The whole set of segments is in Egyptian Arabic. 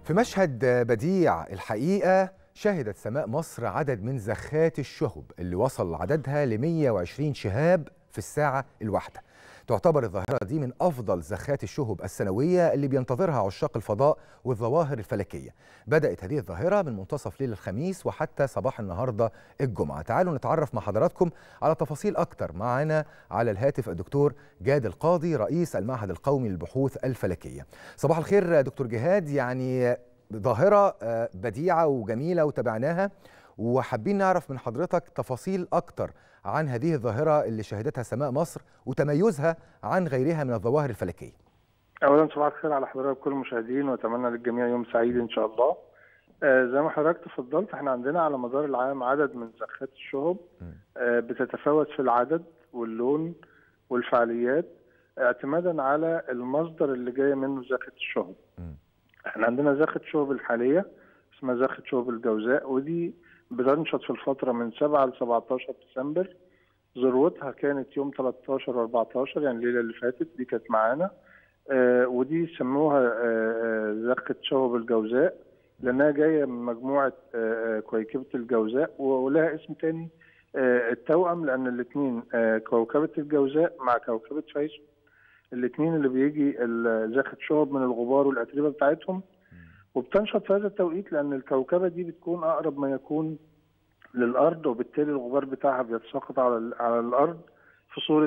في مشهد بديع الحقيقة شهدت سماء مصر عدد من زخات الشهب اللي وصل عددها ل 120 شهاب في الساعة الواحدة تعتبر الظاهرة دي من أفضل زخات الشهب السنوية اللي بينتظرها عشاق الفضاء والظواهر الفلكية بدأت هذه الظاهرة من منتصف ليل الخميس وحتى صباح النهاردة الجمعة تعالوا نتعرف مع حضراتكم على تفاصيل أكتر معنا على الهاتف الدكتور جاد القاضي رئيس المعهد القومي للبحوث الفلكية صباح الخير دكتور جهاد يعني ظاهرة بديعة وجميلة وتابعناها وحابين نعرف من حضرتك تفاصيل أكتر عن هذه الظاهرة اللي شهدتها سماء مصر وتميزها عن غيرها من الظواهر الفلكية اولا صباح الخير على حضرتك كل المشاهدين واتمنى للجميع يوم سعيد ان شاء الله آه زي ما حضرتك تفضلت احنا عندنا على مدار العام عدد من زخات الشهب آه بتتفاوت في العدد واللون والفعاليات اعتمادا على المصدر اللي جاي منه زخة الشهب احنا عندنا زخة شهب الحالية اسمها زخة شهب الجوزاء ودي بتنشط في الفترة من 7 ل 17 ديسمبر ذروتها كانت يوم 13 و 14 يعني الليلة اللي فاتت دي كانت معانا آه ودي سموها آه زخة شهب الجوزاء لأنها جاية من مجموعة آه كويكبة الجوزاء ولها اسم تاني آه التوأم لأن الاثنين آه كوكبة الجوزاء مع كوكبة فيسو الاثنين اللي بيجي زخة شهب من الغبار والأتربة بتاعتهم وبتنشط في هذا التوقيت لأن الكوكبة دي بتكون أقرب ما يكون للأرض وبالتالي الغبار بتاعها بيتساقط على على الأرض في صورة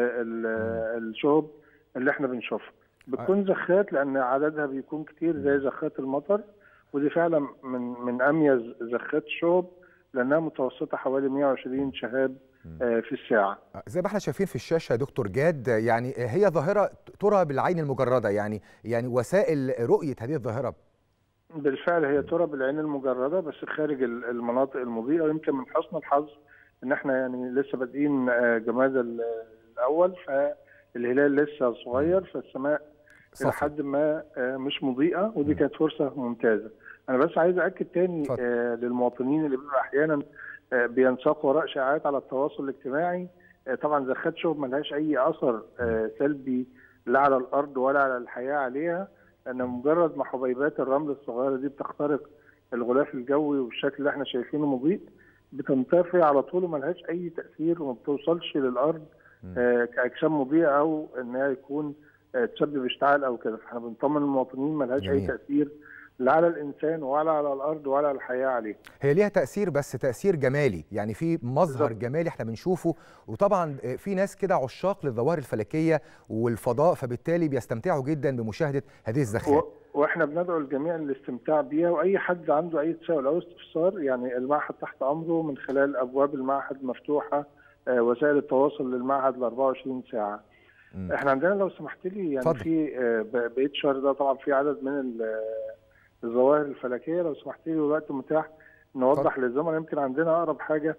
الشهب اللي احنا بنشوفها بتكون زخات لأن عددها بيكون كتير زي زخات المطر ودي فعلا من من أميز زخات الشهب لأنها متوسطة حوالي 120 شهاب في الساعة زي ما احنا شايفين في الشاشة يا دكتور جاد يعني هي ظاهرة ترى بالعين المجردة يعني يعني وسائل رؤية هذه الظاهرة بالفعل هي ترى بالعين المجردة بس خارج المناطق المضيئة ويمكن من حسن الحظ ان احنا يعني لسه بادئين جماد الاول فالهلال لسه صغير فالسماء الى حد ما مش مضيئة ودي كانت فرصة ممتازة انا بس عايز اكد تاني فضل. للمواطنين اللي بيبقوا احيانا بينساقوا وراء شائعات على التواصل الاجتماعي طبعا زخات شهب ملهاش اي اثر سلبي لا على الارض ولا على الحياه عليها لان مجرد ما حبيبات الرمل الصغيره دي بتخترق الغلاف الجوي والشكل اللي احنا شايفينه مضيء بتنطفي على طول وملهاش اي تاثير وما بتوصلش للارض آه كاجسام مضيئه او انها يكون آه تسبب اشتعال او كده فاحنا بنطمن المواطنين ملهاش اي تاثير لا على الانسان ولا على الارض ولا على الحياه عليه. هي ليها تاثير بس تاثير جمالي، يعني في مظهر بالزبط. جمالي احنا بنشوفه وطبعا في ناس كده عشاق للظواهر الفلكيه والفضاء فبالتالي بيستمتعوا جدا بمشاهده هذه الزخات. و... واحنا بندعو الجميع للاستمتاع بيها واي حد عنده اي تساؤل او استفسار يعني المعهد تحت امره من خلال ابواب المعهد مفتوحه آه وسائل التواصل للمعهد ل 24 ساعه. م. احنا عندنا لو سمحت لي يعني فضل. في آه بقيه الشهر ده طبعا في عدد من الظواهر الفلكيه لو سمحت لي الوقت متاح نوضح للزملاء يمكن عندنا اقرب حاجه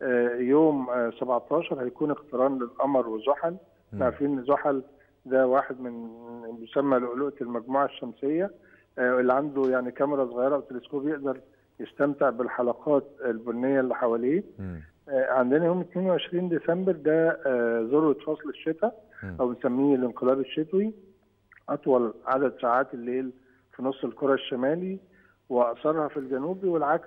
يوم 17 هيكون اقتران للقمر وزحل احنا عارفين ان زحل ده واحد من يسمى لؤلؤه المجموعه الشمسيه اللي عنده يعني كاميرا صغيره او تلسكوب يقدر يستمتع بالحلقات البنيه اللي حواليه عندنا يوم 22 ديسمبر ده ذروه فصل الشتاء او بنسميه الانقلاب الشتوي اطول عدد ساعات الليل في نص الكرة الشمالي وأثرها في الجنوبي والعكس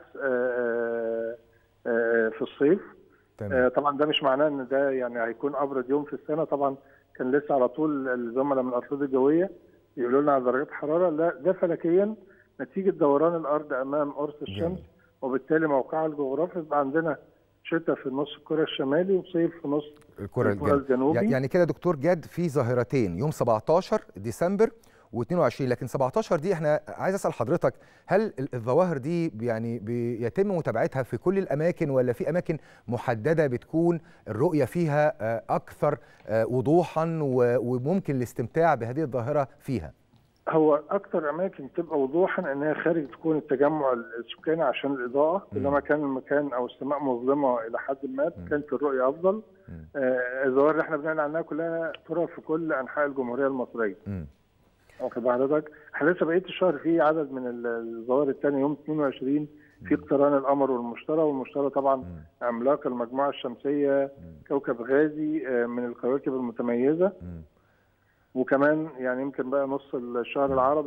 آآ آآ في الصيف تمام. طبعا ده مش معناه ان ده يعني هيكون ابرد يوم في السنه طبعا كان لسه على طول الزملاء من الارصاد الجويه يقولوا لنا على درجات حراره لا ده فلكيا نتيجه دوران الارض امام قرص الشمس جميل. وبالتالي موقعها الجغرافي يبقى عندنا شتاء في نص الكره الشمالي وصيف في نص الكره, الكرة الجنوبي يعني كده دكتور جاد في ظاهرتين يوم 17 ديسمبر و22 لكن 17 دي احنا عايز اسال حضرتك هل الظواهر دي يعني بيتم متابعتها في كل الاماكن ولا في اماكن محدده بتكون الرؤيه فيها اكثر وضوحا وممكن الاستمتاع بهذه الظاهره فيها؟ هو اكثر اماكن تبقى وضوحا ان هي خارج تكون التجمع السكاني عشان الاضاءه انما كان المكان او السماء مظلمه الى حد ما كانت الرؤيه افضل الظواهر اللي احنا بنعلن عنها كلها ترى في كل انحاء الجمهوريه المصريه م. واخد حضرتك احنا لسه بقيه الشهر في عدد من الظواهر الثانيه يوم 22 في اقتران القمر والمشتري والمشتري طبعا م. عملاق المجموعه الشمسيه م. كوكب غازي من الكواكب المتميزه م. وكمان يعني يمكن بقى نص الشهر العربي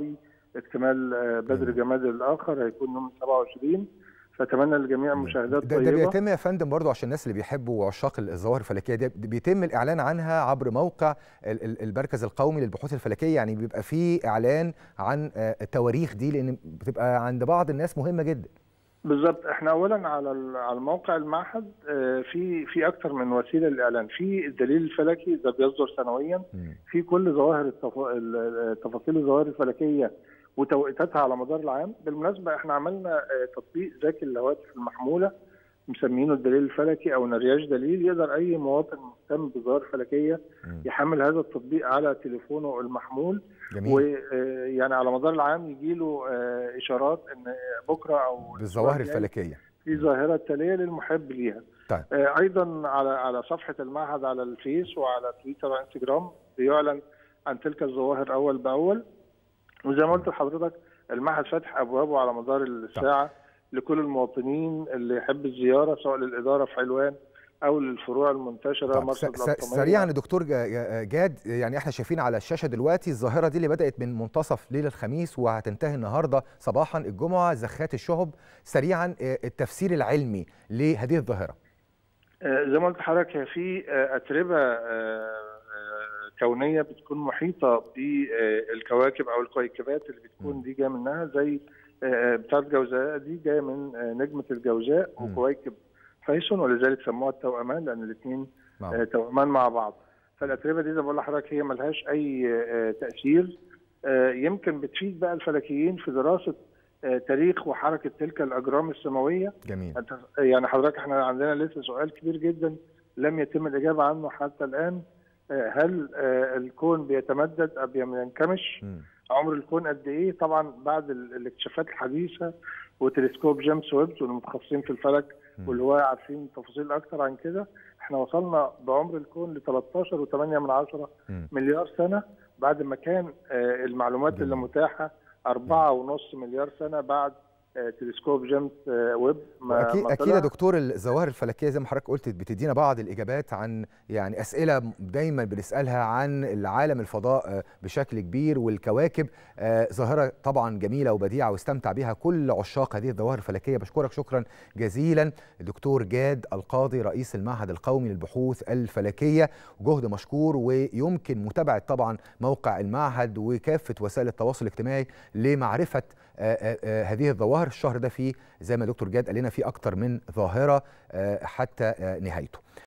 اكتمال بدر جماد الاخر هيكون يوم 27 فاتمنى للجميع مشاهدات ده, طيبه ده بيتم يا فندم برضو عشان الناس اللي بيحبوا وعشاق الظواهر الفلكيه دي بيتم الاعلان عنها عبر موقع المركز القومي للبحوث الفلكيه يعني بيبقى فيه اعلان عن التواريخ دي لان بتبقى عند بعض الناس مهمه جدا بالظبط احنا اولا على على موقع المعهد في في اكثر من وسيله للاعلان في الدليل الفلكي ده بيصدر سنويا في كل ظواهر التفاصيل الظواهر الفلكيه وتوقيتاتها على مدار العام بالمناسبه احنا عملنا تطبيق ذكي للهواتف المحموله مسمينه الدليل الفلكي او نرياج دليل يقدر اي مواطن مهتم بظواهر فلكيه يحمل هذا التطبيق على تليفونه المحمول جميل. ويعني على مدار العام يجي له اشارات ان بكره او بالظواهر الفلكيه في ظاهره تاليه للمحب ليها طيب. ايضا على على صفحه المعهد على الفيس وعلى تويتر وانستجرام بيعلن عن تلك الظواهر اول باول وزي ما قلت لحضرتك المعهد فاتح ابوابه على مدار الساعه طيب. لكل المواطنين اللي يحب الزياره سواء للاداره في حلوان او للفروع المنتشره طيب مرصد سريعا دكتور جاد يعني احنا شايفين على الشاشه دلوقتي الظاهره دي اللي بدات من منتصف ليله الخميس وهتنتهي النهارده صباحا الجمعه زخات الشهب سريعا التفسير العلمي لهذه الظاهره زي ما قلت لحضرتك هي في اتربه كونيه بتكون محيطه بالكواكب او الكويكبات اللي بتكون دي جايه منها زي بتاعه الجوزاء دي جايه من نجمه الجوزاء وكويكب فايسون ولذلك سموها التوأمان لان الاثنين توأمان مع بعض فالاتربه دي زي ما بقول لحضرتك هي ملهاش اي تاثير يمكن بتفيد بقى الفلكيين في دراسه تاريخ وحركه تلك الاجرام السماويه جميل يعني حضرتك احنا عندنا لسه سؤال كبير جدا لم يتم الاجابه عنه حتى الان هل الكون بيتمدد ام بينكمش عمر الكون قد ايه طبعا بعد الاكتشافات الحديثه وتلسكوب جيمس ويب والمتخصصين في الفلك واللي هو عارفين تفاصيل اكتر عن كده احنا وصلنا بعمر الكون ل 13.8 من عشرة مليار سنه بعد ما كان المعلومات جميل. اللي متاحه 4.5 مليار سنه بعد تلسكوب جيمس ويب ما اكيد ما اكيد يا دكتور الظواهر الفلكيه زي ما حضرتك قلت بتدينا بعض الاجابات عن يعني اسئله دايما بنسالها عن العالم الفضاء بشكل كبير والكواكب ظاهره طبعا جميله وبديعه واستمتع بها كل عشاق هذه الظواهر الفلكيه بشكرك شكرا جزيلا الدكتور جاد القاضي رئيس المعهد القومي للبحوث الفلكيه جهد مشكور ويمكن متابعه طبعا موقع المعهد وكافه وسائل التواصل الاجتماعي لمعرفه هذه الظواهر الشهر ده فيه زي ما دكتور جاد قال لنا فيه اكتر من ظاهره حتى نهايته